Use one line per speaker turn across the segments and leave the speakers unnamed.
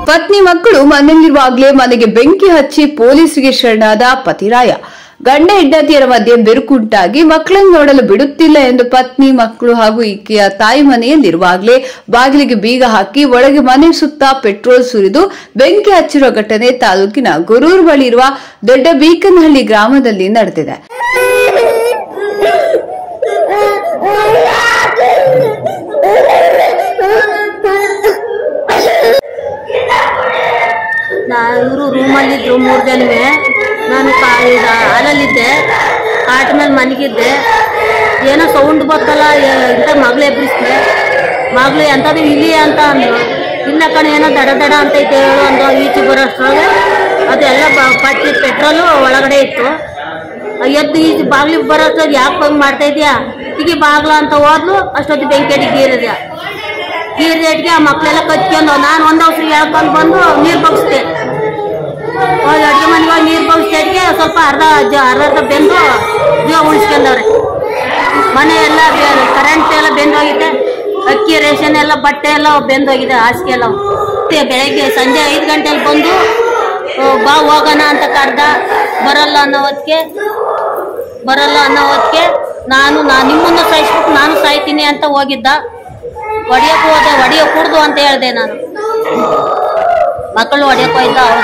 ಪತ್ನಿ ಮಕ್ಕಳು ಮನೆಯಲ್ಲಿರುವಾಗಲೇ ಮನೆಗೆ ಬೆಂಕಿ ಹಚ್ಚಿ ಪೊಲೀಸರಿಗೆ ಶರಣಾದ ಪತಿರಾಯ ಗಂಡ ಹೆಂಡತಿಯರ ಮಧ್ಯೆ ಬಿರುಕುಂಟಾಗಿ ಮಕ್ಕಳನ್ನು ನೋಡಲು ಬಿಡುತ್ತಿಲ್ಲ ಎಂದು ಪತ್ನಿ ಮಕ್ಕಳು ಹಾಗೂ ಈಕೆಯ ತಾಯಿ ಮನೆಯಲ್ಲಿರುವಾಗಲೇ ಬಾಗಿಲಿಗೆ ಬೀಗ ಹಾಕಿ ಒಳಗೆ ಮನೆ ಸುತ್ತ ಪೆಟ್ರೋಲ್ ಸುರಿದು ಬೆಂಕಿ ಹಚ್ಚಿರುವ ಘಟನೆ ತಾಲೂಕಿನ ಗೊರೂರು ಬಳಿ ಇರುವ ದೊಡ್ಡ ಬೀಕನಹಳ್ಳಿ ಗ್ರಾಮದಲ್ಲಿ ನಡೆದಿದೆ
ನಾ ಇವರು ರೂಮಲ್ಲಿದ್ದರು ಮೂರು ಜನವೇ ನಾನು ಕಾ ಇದು ಹಾಲಲ್ಲಿದ್ದೆ ಕಾಟ ಮೇಲೆ ಮನೆಗಿದ್ದೆ ಏನೋ ಸೌಂಡ್ ಬರ್ತಲ್ಲ ಏ- ಇಂಥ ಮಗಳು ಎಬ್ಬಿಸ್ದೆ ಮಗಳು ಎಂಥದ್ದು ಇಲಿ ಅಂತ ಅಂದ್ರು ಇಲ್ಲ ಕಣ ಏನೋ ದಡ ದಡ ಅಂತೈತೆ ಹೇಳು ಅಂದು ಈಚೆ ಬರೋಷ್ಟ್ರೊಳಗೆ ಅದೆಲ್ಲ ಬ- ಪಟ್ಟಿ ಪೆಟ್ರೋಲು ಒಳಗಡೆ ಇತ್ತು ಆ ಎದ್ದು ಈಚೆ ಬಾಗ್ಲಿಗೆ ಬರೋಷ್ಟ್ರಲ್ಲಿ ಯಾಕೆ ಬಂದು ಮಾಡ್ತಾ ಇದೆಯಾ ಈಗ ಬಾಗ್ಲ ಅಂತ ಹೋದ್ಲು ಅಷ್ಟೊತ್ತಿಗೆ ಬೆಂಕಿ ಅಡಿ ಗೀರಿದೆ ಗೀರಿದೇಟ್ಗೆ ಆ ಮಕ್ಕಳೆಲ್ಲ ಕತ್ಕೊಂಡು ನಾನು ಒಂದು ಔಷಧಿ ಹೇಳ್ಕೊಂಡು ಬಂದು ನೀರು ಬಗ್ಸ್ದೆ ಹೋಗಿ ಅಡುಗೆ ಮನೆಗೆ ಹೋಗಿ ನೀರು ಬಗ್ಸ್ದೇಟ್ಗೆ ಸ್ವಲ್ಪ ಅರ್ಧ ಜ- ಅರ್ಧ ಅರ್ಧ ಬೆಂದು ಜೀವ ಉಳಿಸ್ಕೊಂಡವ್ರೆ ಮನೆ ಎಲ್ಲ ಕರೆಂಟ್ ಎಲ್ಲ ಬೆಂದೋಗಿದೆ ಅಕ್ಕಿ ರೇಷನ್ ಎಲ್ಲ ಬಟ್ಟೆ ಎಲ್ಲ ಬೆಂದೋಗಿದೆ ಹಾಸಿಗೆ ಎಲ್ಲ ಮತ್ತೆ ಬೆಳಗ್ಗೆ ಸಂಜೆ ಐದು ಗಂಟೆಗೆ ಬಂದು ಆ, ಬಾ ಹೋಗೋಣ ಅಂತ ಕರ್ದ ಬರಲ್ಲ ಅನ್ನೋ ಹೊತ್ತಿಗೆ ಬರಲ್ಲ ಅನ್ನೋ ಹೊತ್ತಿಗೆ ನಾನು ನಾ ನಿಮ್ಮನ್ನು ಸಾಯಿಸ್ಬಿಟ್ಟು ನಾನು ಸಾಯ್ತೀನಿ ಅಂತ ಹೋಗಿದ್ದ ಹೊಡಿಯಕ್ಕೆ ಹೋದೆ ಹೊಡಿಯೋ ಕುಡ್ದು ಅಂತ ಹೇಳಿದೆ ನಾನು ಮಕ್ಕಳು ಹೊಡಿಯಕ್ಕೆ ಹೋಯ್ದ ಅವ್ರು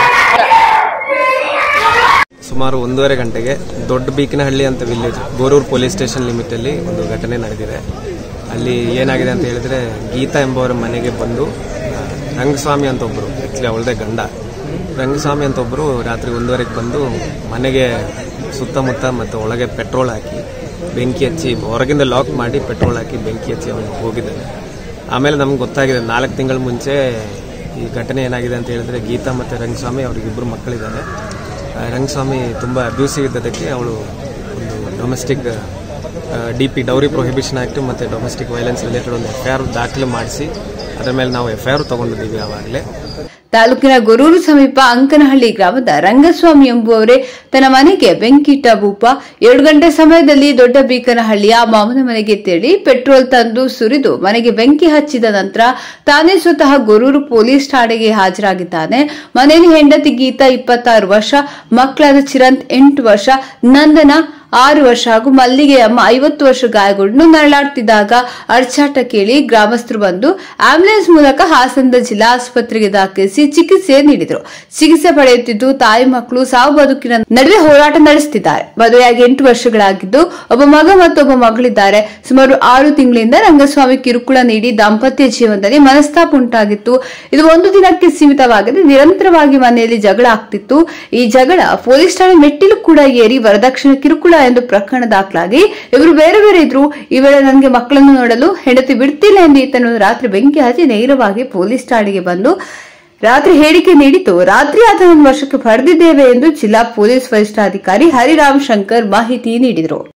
ಸುಮಾರು ಒಂದೂವರೆ ಗಂಟೆಗೆ ದೊಡ್ಡ ಬೀಕನಹಳ್ಳಿ ಅಂತ ವಿಲೇಜ್ ಗೋರೂರು ಪೊಲೀಸ್ ಸ್ಟೇಷನ್ ಲಿಮಿಟಲ್ಲಿ ಒಂದು ಘಟನೆ ನಡೆದಿದೆ ಅಲ್ಲಿ ಏನಾಗಿದೆ ಅಂತ ಹೇಳಿದ್ರೆ ಗೀತಾ ಎಂಬುವರ ಮನೆಗೆ ಬಂದು ಆ, ರಂಗಸ್ವಾಮಿ ಅಂತ ಒಬ್ಬರು ಆ್ಯಕ್ಚುಲಿ ಅವಳದೇ ಗಂಡ ರಂಗಸ್ವಾಮಿ ಅಂತ ಒಬ್ಬರು ರಾತ್ರಿ ಒಂದೂವರೆಗೆ ಬಂದು ಮನೆಗೆ ಸುತ್ತಮುತ್ತ ಮತ್ತು ಒಳಗೆ ಪೆಟ್ರೋಲ್ ಹಾಕಿ ಬೆಂಕಿ ಹಚ್ಚಿ ಹೊರಗಿಂದ ಲಾಕ್ ಮಾಡಿ ಪೆಟ್ರೋಲ್ ಹಾಕಿ ಬೆಂಕಿ ಹಚ್ಚಿ ಅವನು ಹೋಗಿದ್ದಾನೆ ಆಮೇಲೆ ನಮ್ಗೆ ಗೊತ್ತಾಗಿದೆ ನಾಲ್ಕು ತಿಂಗಳ ಮುಂಚೆ ಈ ಘಟನೆ ಏನಾಗಿದೆ ಅಂತ ಹೇಳಿದ್ರೆ ಗೀತಾ ಮತ್ತು ರಂಗಸ್ವಾಮಿ ಅವ್ರಿಗಿಬ್ಬರು ಮಕ್ಕಳಿದ್ದಾರೆ ಆ, ರಂಗಸ್ವಾಮಿ ತುಂಬ ಅಬ್ಯೂಸಿವ್ ಇದ್ದದಕ್ಕೆ ಅವಳು ಒಂದು domestic D P dowry prohibition act ಮತ್ತು ಡೊಮೆಸ್ಟಿಕ್ ವೈಲೆನ್ಸ್ ರಿಲೇಟೆಡ್ ಒಂದು ಎಫ್ ಐ ಆರ್ ದಾಖಲೆ ಮಾಡಿಸಿ ಅದರ ಮೇಲೆ ನಾವು ಎಫ್ ಐ ಆರ್ ತೊಗೊಂಡಿದ್ದೀವಿ ಆವಾಗಲೇ
ತಾಲೂಕಿನ ಗೊರೂರು ಸಮೀಪ ಅಂಕನಹಳ್ಳಿ ಗ್ರಾಮದ ರಂಗಸ್ವಾಮಿ ಎಂಬುವವರೇ ತನ್ನ ಮನೆಗೆ ಬೆಂಕಿಟ್ಟ ಭೂಪ ಎರಡು ಗಂಟೆ ಸಮಯದಲ್ಲಿ ದೊಡ್ಡ ಬೀಕನಹಳ್ಳಿಯ ಮಾಮನ ಮನೆಗೆ ತೆರಳಿ ಪೆಟ್ರೋಲ್ ತಂದು ಸುರಿದು ಮನೆಗೆ ಬೆಂಕಿ ಹಚ್ಚಿದ ನಂತರ ತಾನೇ ಸ್ವತಃ ಗೊರೂರು ಪೊಲೀಸ್ ಠಾಣೆಗೆ ಹಾಜರಾಗಿದ್ದಾನೆ ಮನೆಯಲ್ಲಿ ಹೆಂಡತಿ ಗೀತಾ ಇಪ್ಪತ್ತಾರು ವರ್ಷ ಮಕ್ಕಳಾದ ಚಿರಂತ್ ಎಂಟು ವರ್ಷ ನಂದನ ಆರು ವರ್ಷ ಹಾಗೂ ಮಲ್ಲಿಗೆ ಅಮ್ಮ ಐವತ್ತು ವರ್ಷ ಗಾಯಗೊಂಡು ನರಳಾಡ್ತಿದ್ದಾಗ ಅರ್ಚಾಟ ಕೇಳಿ ಗ್ರಾಮಸ್ಥರು ಬಂದು ಆಂಬ್ಯುಲೆನ್ಸ್ ಮೂಲಕ ಹಾಸನದ ಜಿಲ್ಲಾ ಆಸ್ಪತ್ರೆಗೆ ದಾಖಲಿಸಿ ಚಿಕಿತ್ಸೆ ನೀಡಿದರು ಚಿಕಿತ್ಸೆ ಪಡೆಯುತ್ತಿದ್ದು ತಾಯಿ ಮಕ್ಕಳು ಸಾವು ಬದುಕಿನ ನಡುವೆ ಹೋರಾಟ ನಡೆಸುತ್ತಿದ್ದಾರೆ ಮದುವೆಯಾಗಿ ಎಂಟು ವರ್ಷಗಳಾಗಿದ್ದು ಒಬ್ಬ ಮಗ ಮತ್ತು ಒಬ್ಬ ಮಗಳಿದ್ದಾರೆ ಸುಮಾರು ಆರು ತಿಂಗಳಿಂದ ರಂಗಸ್ವಾಮಿ ಕಿರುಕುಳ ನೀಡಿ ದಾಂಪತ್ಯ ಜೀವನದಲ್ಲಿ ಮನಸ್ತಾಪ ಉಂಟಾಗಿತ್ತು ಇದು ಒಂದು ದಿನಕ್ಕೆ ಸೀಮಿತವಾಗದೆ ನಿರಂತರವಾಗಿ ಮನೆಯಲ್ಲಿ ಜಗಳ ಆಗ್ತಿತ್ತು ಈ ಜಗಳ ಪೊಲೀಸ್ ಠಾಣೆ ಮೆಟ್ಟಿಲು ಕೂಡ ಏರಿ ವರದಕ್ಷಿಣೆ ಕಿರುಕುಳ ಎಂದು ಪ್ರಕರಣ ದಾಖಲಾಗಿ ಇವರು ಬೇರೆ ಬೇರೆ ಇದ್ರು ಈ ವೇಳೆ ನನಗೆ ಮಕ್ಕಳನ್ನು ನೋಡಲು ಹೆಂಡತಿ ಬಿಡ್ತಿಲ್ಲ ಎಂದು ಈತನು ರಾತ್ರಿ ಬೆಂಕಿ ಹಚ್ಚಿ ನೇರವಾಗಿ ಪೊಲೀಸ್ ಠಾಣೆಗೆ ಬಂದು ರಾತ್ರಿ ಹೇಳಿಕೆ ನೀಡಿತು ರಾತ್ರಿ ಆತನನ್ನು ವಶಕ್ಕೆ ಪಡೆದಿದ್ದೇವೆ ಎಂದು ಜಿಲ್ಲಾ ಪೊಲೀಸ್ ವರಿಷ್ಠಾಧಿಕಾರಿ ಹರಿರಾಮ್ ಶಂಕರ್ ಮಾಹಿತಿ ನೀಡಿದರು